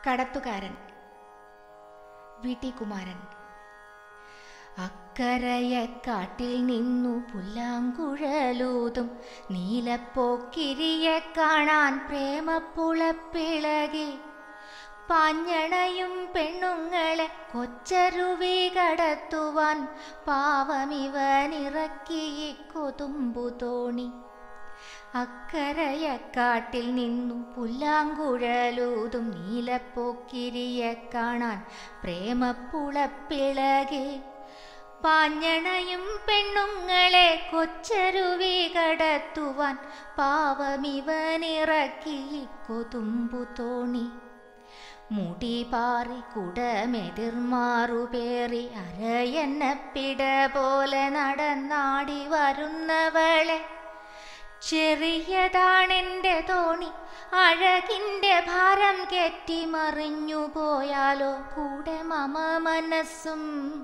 കടത്തുകാരൻ V T Kumaran അക്കരയക്കാട്ടിൽ നിന്നു പുല്ലാങ്കുഴലൂതും നീലപ്പോക്കിരിയെ കാണാൻ പ്രേമപ്പുളപ്പിളകി പാഞ്ഞണയും പെണ്ണുങ്ങളെ കൊച്ചരുവി കടത്തുവാൻ പാവമിവനിറക്കി കൊതുമ്പു തോണി അക്കരയക്കാട്ടിൽ നിന്നു പുല്ലാങ്കുഴലൂതും നീലപ്പോക്കിരിയെ കാണാൻ പ്രേമപ്പുളപ്പിളകെ പാഞ്ഞണയും പെണ്ണുങ്ങളെ കൊച്ചരുവി കടത്തുവാൻ പാവമിവനിറക്കി കൊതുമ്പു തോണി മുടി പാറി കുടമെതിർമാറുപേറി അരയന്നപ്പിട പോലെ നടന്നാടി വരുന്നവളെ ചെറിയതാണെന്റെ തോണി അഴകിന്റെ ഭാരം കെറ്റി മറിഞ്ഞു പോയാലോ കൂടെ മമ മനസ്സും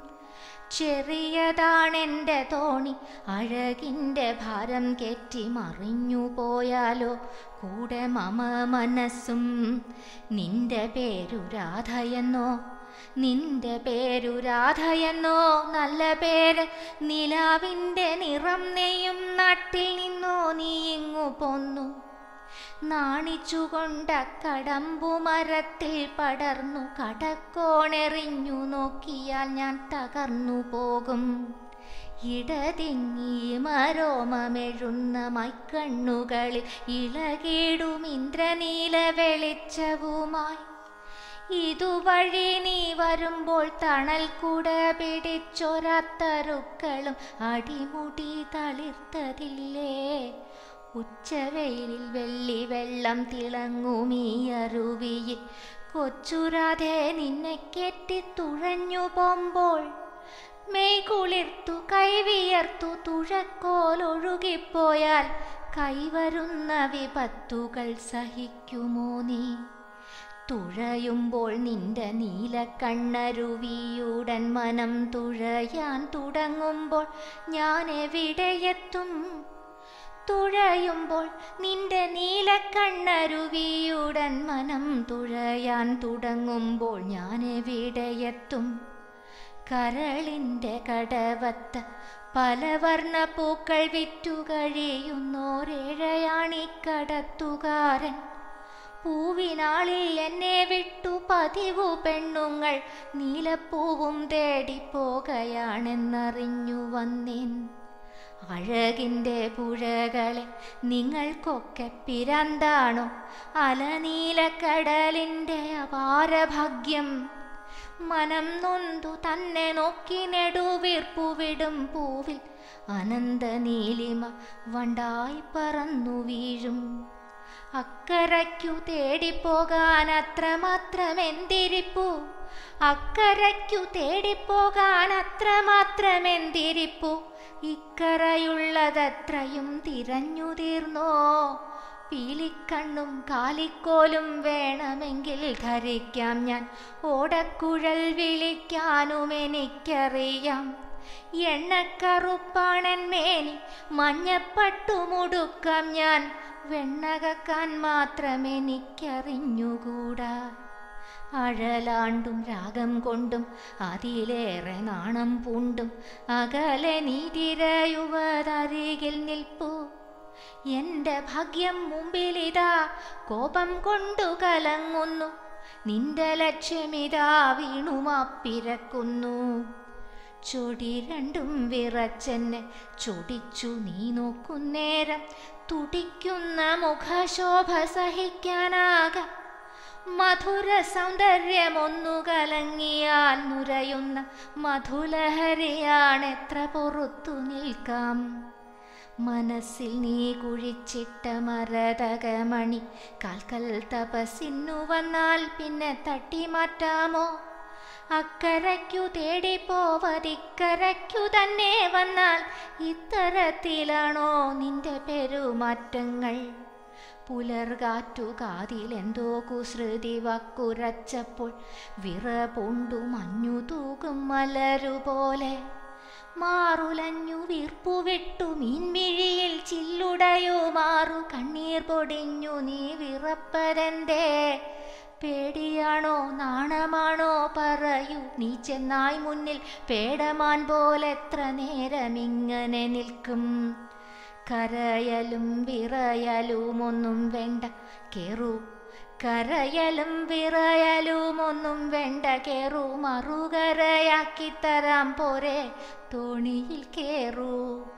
ചെറിയതാണെന്റെ തോണി അഴകിന്റെ ഭാരം കെറ്റി മറിഞ്ഞു പോയാലോ കൂടെ മമ മനസ്സും നിന്റെ പേരു രാധയെന്നോ നിന്റെ പേരു രാധയെന്നോ നല്ല പേര് നിലാവിൻ്റെ നിറം നെയ്യും നാട്ടിൽ നിന്നോ നീ ഇങ്ങു പോന്നു നാണിച്ചുകൊണ്ട കടമ്പു മരത്തിൽ പടർന്നു കടക്കോണെറിഞ്ഞു നോക്കിയാൽ ഞാൻ തകർന്നു പോകും ഇടതിങ്ങി മരോമമെഴുന്ന മൈക്കണ്ണുകളിൽ ഇളകിടും ഇന്ദ്രനീല വെളിച്ചവുമായി ഇതുവഴി നീ വരുമ്പോൾ തണൽ കൂട പിടിച്ചൊരത്തറുക്കളും അടിമുടി തളിർത്തതില്ലേ ഉച്ചവെയിലിൽ വെള്ളി വെള്ളം തിളങ്ങുമീ അരുവിയിൽ കൊച്ചുരാധെ നിന്നെ കെട്ടി തുഴഞ്ഞു പോമ്പോൾ മെയ് കുളിർത്തു കൈവിയർത്തു തുഴക്കോലൊഴുകിപ്പോയാൽ കൈവരുന്ന വിപത്തുകൾ സഹിക്കുമോ നീ തുഴയുമ്പോൾ നിന്റെ നീലക്കണ്ണരുവിയുടൻ മനം തുഴയാൻ തുടങ്ങുമ്പോൾ ഞാൻ എവിടെയെത്തും തുഴയുമ്പോൾ നിന്റെ നീലക്കണ്ണരുവിയുടൻ മനം തുഴയാൻ തുടങ്ങുമ്പോൾ ഞാൻ എവിടെയെത്തും കരളിൻ്റെ കടവത്ത് പല വർണ്ണ പൂക്കൾ വിറ്റു കഴിയുന്നോരേഴയാണി കടത്തുകാരൻ പൂവിനാളിൽ എന്നെ വിട്ടു പതിവു പെണ്ണുങ്ങൾ നീലപ്പൂവും തേടി പോകയാണെന്നറിഞ്ഞു വന്നേൻ അഴകിൻ്റെ പുഴകളെ നിങ്ങൾക്കൊക്കെ പിരന്താണോ അലനീലക്കടലിൻ്റെ അപാരഭാഗ്യം മനം നൊന്തു തന്നെ നോക്കി നെടുവീർപ്പുവിടും പൂവിൽ അനന്ത നീലിമ വണ്ടായി പറന്നു വീഴും അക്കരയ്ക്കു തേടിപ്പോകാൻ അത്രമാത്രം എന്തിരിപ്പു അക്കരയ്ക്കു തേടിപ്പോകാൻ അത്രമാത്രം എന്തിരിപ്പു ഇക്കരയുള്ളതത്രയും തിരഞ്ഞു തീർന്നോ പീലിക്കണ്ണും കാലിക്കോലും വേണമെങ്കിൽ ധരിക്കാം ഞാൻ ഓടക്കുഴൽ വിളിക്കാനും എനിക്കറിയാം എണ്ണക്കറുപ്പാണൻ മേനി മഞ്ഞപ്പട്ടുമുടുക്കാം ഞാൻ വെണ്ണകക്കാൻ മാത്രം എനിക്കറിഞ്ഞുകൂടാ അഴലാണ്ടും രാഗം കൊണ്ടും അതിലേറെ നാണം പൂണ്ടും അകലെ നീതിരയുവതരികിൽ നിൽപ്പൂ എന്റെ ഭാഗ്യം മുമ്പിലിതാ കോപം കൊണ്ടു കലങ്ങുന്നു നിന്റെ ലക്ഷ്യമിതാ വീണുമാപ്പിരക്കുന്നു ചൊടി രണ്ടും വിറച്ചെന്നെ ചൊടിച്ചു നീ നോക്കുന്നേരം തുടിക്കുന്ന മുഖശോഭ സഹിക്കാനാകാം മധുര സൗന്ദര്യമൊന്നു കലങ്ങിയാൽ നുരയുന്ന മധുലഹരിയാണെത്ര പൊറുത്തു നിൽക്കാം മനസ്സിൽ നീ കുഴിച്ചിട്ട മരതകമണി കാൽക്കൽ തപസിന്നു വന്നാൽ പിന്നെ തട്ടിമാറ്റാമോ അക്കരയ്ക്കു തേടിപ്പോവതിക്കരയ്ക്കു തന്നെ വന്നാൽ ഇത്തരത്തിലാണോ നിന്റെ പെരുമാറ്റങ്ങൾ പുലർകാറ്റു കാതിലെന്തോ കുസൃതി വക്കുരച്ചപ്പോൾ വിറ പൂണ്ടു മഞ്ഞു തൂകും മലരുപോലെ മാറുലഞ്ഞു വീർപ്പുവിട്ടു മീൻമിഴിയിൽ ചില്ലുടയോ മാറു കണ്ണീർ പൊടിഞ്ഞു നീ വിറപ്പരന്തേ പേടിയാണോ നാണമാണോ പറയൂ നീ ചെന്നായി മുന്നിൽ പേടമാൻ പോലെത്ര നേരം ഇങ്ങനെ നിൽക്കും കരയലും വിറയലും ഒന്നും വേണ്ട കേറൂ കരയലും വിറയലും ഒന്നും വേണ്ട കേറൂ മറുകരയാക്കി തരാം പോരെ തോണിയിൽ കേറൂ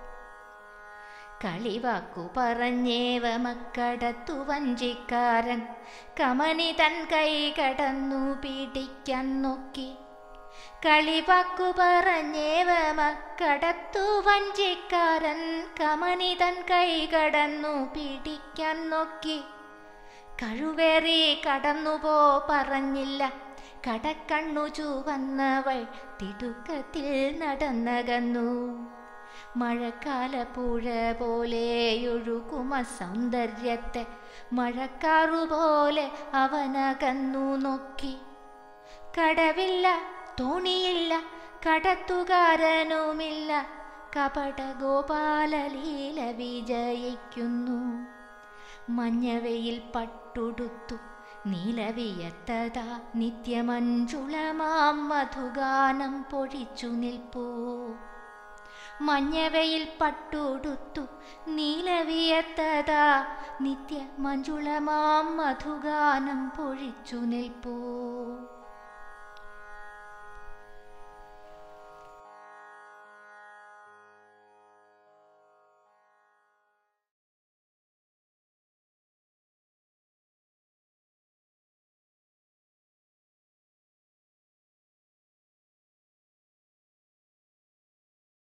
കളിവാക്കു പറഞ്ഞേവ മക്കടത്തു വഞ്ചിക്കാരൻ കമനി തൻ കൈ കടന്നു പിടിക്കാൻ നോക്കി കളിവാക്കു പറഞ്ഞേവ മക്കടത്തു വഞ്ചിക്കാരൻ കമനി തൻ കൈ കടന്നു പിടിക്കാൻ നോക്കി കഴുവേറി കടന്നുപോ പറഞ്ഞില്ല കടക്കണ്ണു ചുവന്നവൾ തിടുക്കത്തിൽ നടന്നകന്നു മഴക്കാല പുഴ പോലെയൊഴുകുമ സൗന്ദര്യത്തെ മഴക്കാറുപോലെ അവനകന്നു നോക്കി കടവില്ല തോണിയില്ല കടത്തുകാരനുമില്ല കപട ഗോപാലലീല വിജയിക്കുന്നു മഞ്ഞവയിൽ പട്ടുടുത്തു നീലവിയത്തതാ നിത്യമഞ്ജുളമാം മധുഗാനം പൊഴിച്ചു നിൽപ്പൂ മഞ്ഞവയിൽ പട്ടുടുത്തു നീലവിയത്തതാ നിത്യ മഞ്ജുളമാം മധുഗാനം പൊഴിച്ചു നിൽപ്പൂ